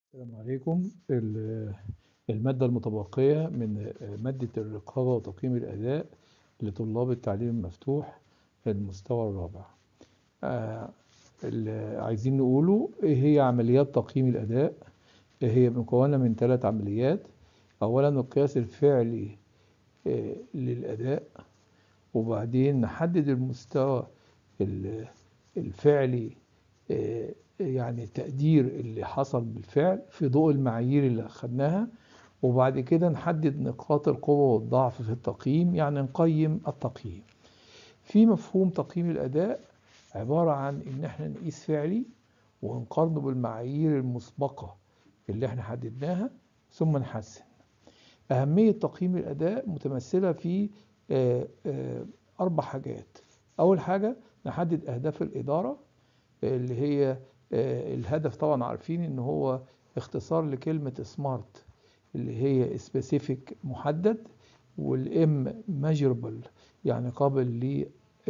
السلام عليكم ال- المادة المتبقية من مادة الرقابة وتقييم الأداء لطلاب التعليم المفتوح المستوى الرابع آه، اللي عايزين نقوله إيه هي عمليات تقييم الأداء إيه هي مكونة من ثلاث عمليات أولا القياس الفعلي آه، للأداء وبعدين نحدد المستوى ال- الفعلي آه، يعني التقدير اللي حصل بالفعل في ضوء المعايير اللي أخدناها وبعد كده نحدد نقاط القوة والضعف في التقييم يعني نقيم التقييم في مفهوم تقييم الأداء عبارة عن إن احنا نقيس فعلي ونقارنه بالمعايير المسبقة اللي احنا حددناها ثم نحسن أهمية تقييم الأداء متمثلة في آه، آه، أربع حاجات أول حاجة نحدد أهداف الإدارة اللي هي آه، الهدف طبعا عارفين إن هو اختصار لكلمة سمارت اللي هي سبيسيفيك محدد والام measurable يعني قابل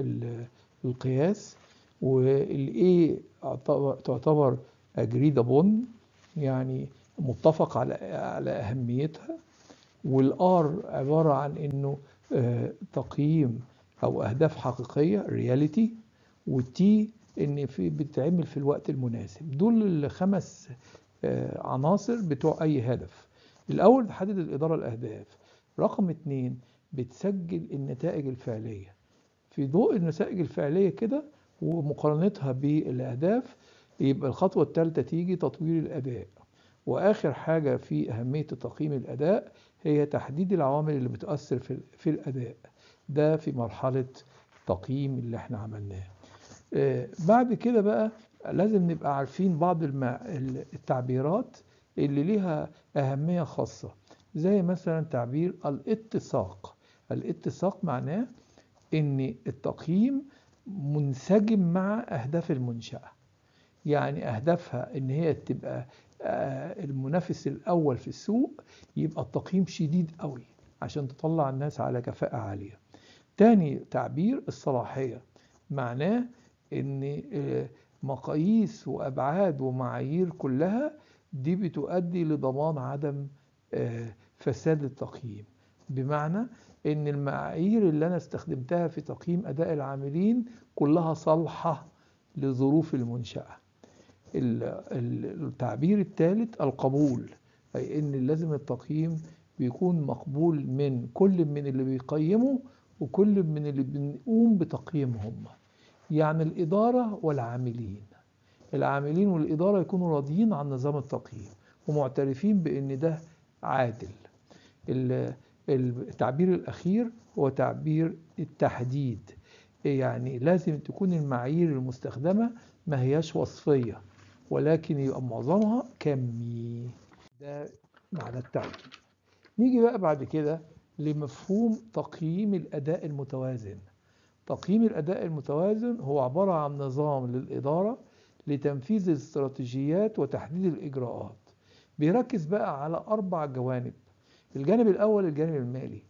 للقياس والاي تعتبر agreed upon يعني متفق على على أهميتها والار عبارة عن انه آه، تقييم او اهداف حقيقية رياليتي والتي ان في بتتعمل في الوقت المناسب دول الخمس آه، عناصر بتوع اي هدف الاول تحدد الادارة الاهداف رقم اتنين بتسجل النتائج الفعلية في ضوء النتائج الفعلية كده ومقارنتها بالاهداف يبقى الخطوة الثالثة تيجي تطوير الاداء واخر حاجة في اهمية تقييم الاداء هي تحديد العوامل اللي بتأثر في في الاداء ده في مرحلة تقييم اللي احنا عملناه آه، بعد كده بقى لازم نبقى عارفين بعض المع... التعبيرات اللي ليها أهمية خاصة زي مثلا تعبير الاتساق الاتساق معناه ان التقييم منسجم مع أهداف المنشأة يعني أهدافها إن هي تبقى آه، المنافس الأول في السوق يبقى التقييم شديد قوي عشان تطلع الناس على كفاءة عالية تاني تعبير الصلاحية معناه ان آه، مقاييس وابعاد ومعايير كلها دي بتؤدي لضمان عدم آه، فساد التقييم بمعنى ان المعايير اللي انا استخدمتها في تقييم اداء العاملين كلها صالحة لظروف المنشأة ال- ال- التعبير الثالث القبول أي إن لازم التقييم بيكون مقبول من كل من اللي بيقيموا وكل من اللي بنقوم بتقييمهم يعني الإدارة والعاملين العاملين والإدارة يكونوا راضيين عن نظام التقييم ومعترفين بأن ده عادل ال- التعبير الأخير هو تعبير التحديد يعني لازم تكون المعايير المستخدمة ما هياش وصفية ولكن يبقى معظمها كمي ده معنى التعبير نيجي بقى بعد كده لمفهوم تقييم الأداء المتوازن تقييم الأداء المتوازن هو عبارة عن نظام للإدارة لتنفيذ الاستراتيجيات وتحديد الإجراءات بيركز بقى على أربع جوانب الجانب الأول الجانب المالي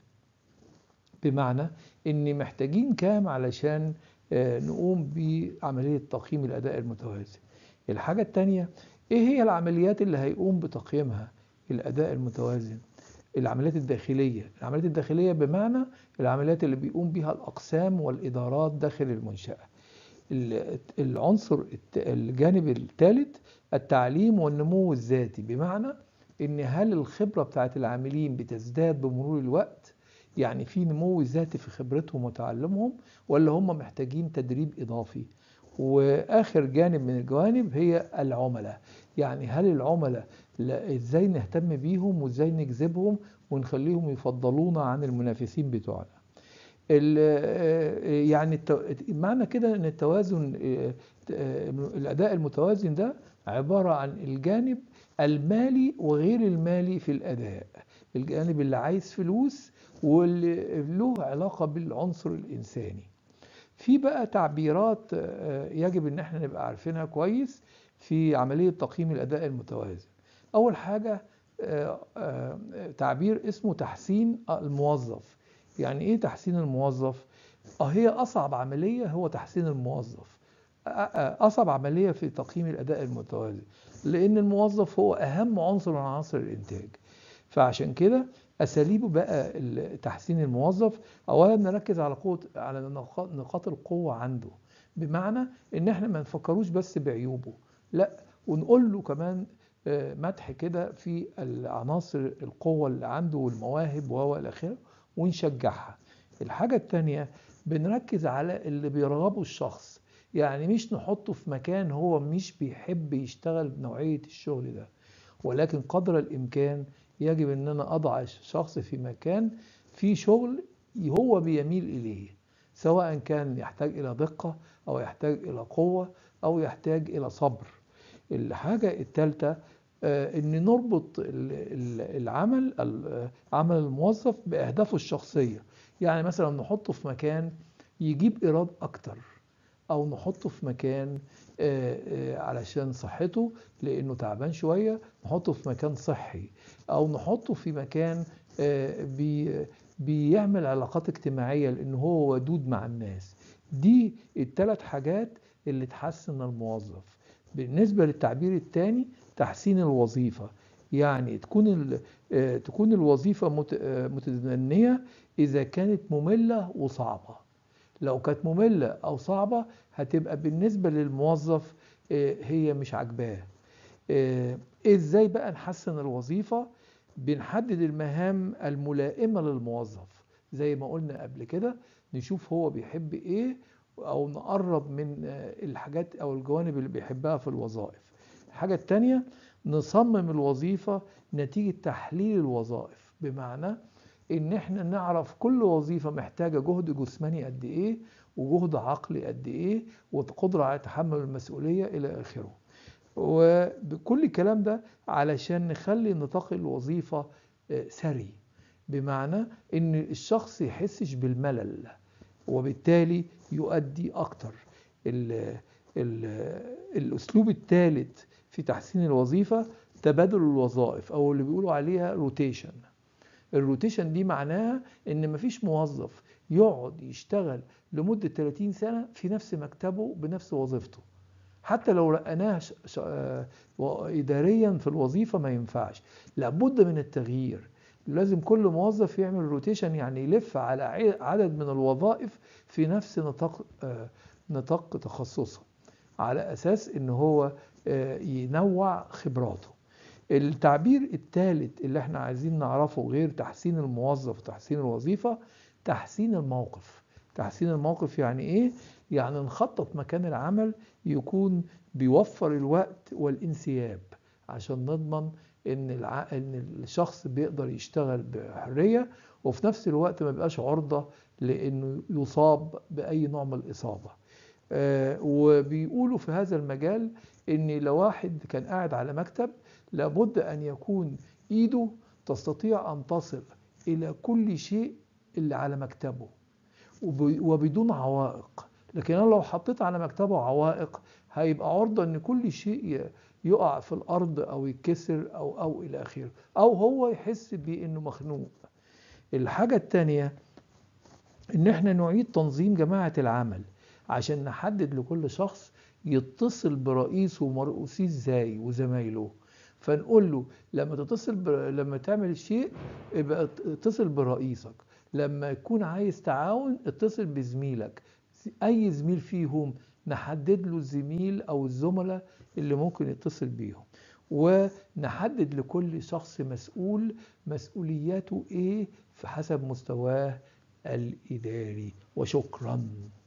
بمعنى ان محتاجين كام علشان آه، نقوم بعملية تقييم الأداء المتوازن الحاجة التانية ايه هي العمليات اللي هيقوم بتقييمها الأداء المتوازن العمليات الداخلية العمليات الداخلية بمعنى العمليات اللي بيقوم بها الأقسام والإدارات داخل المنشأة ال- العنصر الت- الجانب الثالث التعليم والنمو الذاتي بمعنى ان هل الخبرة بتاعت العاملين بتزداد بمرور الوقت يعني في نمو ذاتي في خبرتهم وتعلمهم ولا هم محتاجين تدريب إضافي وآخر جانب من الجوانب هي العملاء يعني هل العملاء لا- ازاي نهتم بيهم وازاي نجذبهم ونخليهم يفضلونا عن المنافسين بتوعنا ال- يعني التو- معنى كده ان التوازن آه، آه، الاداء المتوازن ده عبارة عن الجانب المالي وغير المالي في الاداء الجانب اللي عايز فلوس واللي له علاقة بالعنصر الانساني في بقى تعبيرات آه، يجب ان احنا نبقى عارفينها كويس في عملية تقييم الاداء المتوازن اول حاجة آه، آه، تعبير اسمه تحسين الموظف يعني ايه تحسين الموظف اه هي اصعب عملية هو تحسين الموظف أ- أ- اصعب عملية في تقييم الاداء المتوازن لان الموظف هو اهم عنصر من عناصر الانتاج فعشان كده اساليبه بقى ال- تحسين الموظف اولا نركز على قوه على نقاط نقاط القوه عنده بمعنى ان احنا ما نفكروش بس بعيوبه لا ونقول له كمان آه، مدح كده في العناصر القوه اللي عنده والمواهب وهو الى اخره ونشجعها الحاجه التانيه بنركز على اللي بيرغبه الشخص يعني مش نحطه في مكان هو مش بيحب يشتغل بنوعيه الشغل ده ولكن قدر الامكان يجب ان انا اضع الشخص في مكان فيه شغل هو بيميل اليه سواء كان يحتاج الى دقة او يحتاج الى قوة او يحتاج الى صبر الحاجة الثالثة ان نربط ال- ال- العمل ال- عمل الموظف باهدافه الشخصية يعني مثلا نحطه في مكان يجيب ايراد اكتر او نحطه في مكان آه، آه، علشان صحته لانه تعبان شويه نحطه في مكان صحي او نحطه في مكان آه، بي بيعمل علاقات اجتماعيه لانه هو ودود مع الناس دي الثلاث حاجات اللي تحسن الموظف بالنسبه للتعبير الثاني تحسين الوظيفه يعني تكون ال- آه، تكون الوظيفه مت- آه، متدنيه اذا كانت ممله وصعبه لو كانت مملة أو صعبة هتبقى بالنسبة للموظف آه، هي مش عاجباه آه، إزاي بقى نحسن الوظيفة بنحدد المهام الملائمة للموظف زي ما قلنا قبل كده نشوف هو بيحب إيه أو نقرب من آه، الحاجات أو الجوانب اللي بيحبها في الوظائف الحاجة التانية نصمم الوظيفة نتيجة تحليل الوظائف بمعنى ان احنا نعرف كل وظيفة محتاجة جهد جسماني قد ايه وجهد عقلي قد ايه وقدرة على تحمل المسؤولية الى اخره وبكل الكلام ده علشان نخلي نطاق الوظيفة آه، ثري بمعنى ان الشخص يحسش بالملل وبالتالي يؤدي اكتر ال ال الاسلوب الثالث في تحسين الوظيفة تبادل الوظائف او اللي بيقولوا عليها روتيشن الروتيشن دي معناها ان مفيش موظف يقعد يشتغل لمدة 30 سنة في نفس مكتبه بنفس وظيفته حتى لو رقناه ش- ش- آه، و- إداريا في الوظيفة ما ينفعش لابد من التغيير لازم كل موظف يعمل روتيشن يعني يلف على عي- عدد من الوظائف في نفس نطاق آه، نطاق تخصصه على أساس إن هو آه، ينوع خبراته التعبير الثالث اللي احنا عايزين نعرفه غير تحسين الموظف وتحسين الوظيفة تحسين الموقف تحسين الموقف يعني ايه؟ يعني نخطط مكان العمل يكون بيوفر الوقت والانسياب عشان نضمن ان الع... ان الشخص بيقدر يشتغل بحرية وفي نفس الوقت ما بيبقاش عرضة لانه يصاب باي نوع من الاصابة آه، وبيقولوا في هذا المجال ان لو واحد كان قاعد على مكتب لابد ان يكون ايده تستطيع ان تصل الى كل شيء اللي على مكتبه وب- وبدون عوائق لكن انا لو حطيت على مكتبه عوائق هيبقى عرضة ان كل شيء ي- يقع في الارض او يتكسر او او الى اخره او هو يحس بانه مخنوق الحاجة التانية ان احنا نعيد تنظيم جماعة العمل عشان نحدد لكل شخص يتصل برئيسه ومرؤوسيه ازاي وزمايله فنقول له لما تتصل ب... لما تعمل شيء يبقى اتصل برئيسك لما يكون عايز تعاون اتصل بزميلك اي زميل فيهم نحدد له الزميل او الزملاء اللي ممكن يتصل بيهم ونحدد لكل شخص مسؤول مسؤولياته ايه في حسب مستواه الاداري وشكرا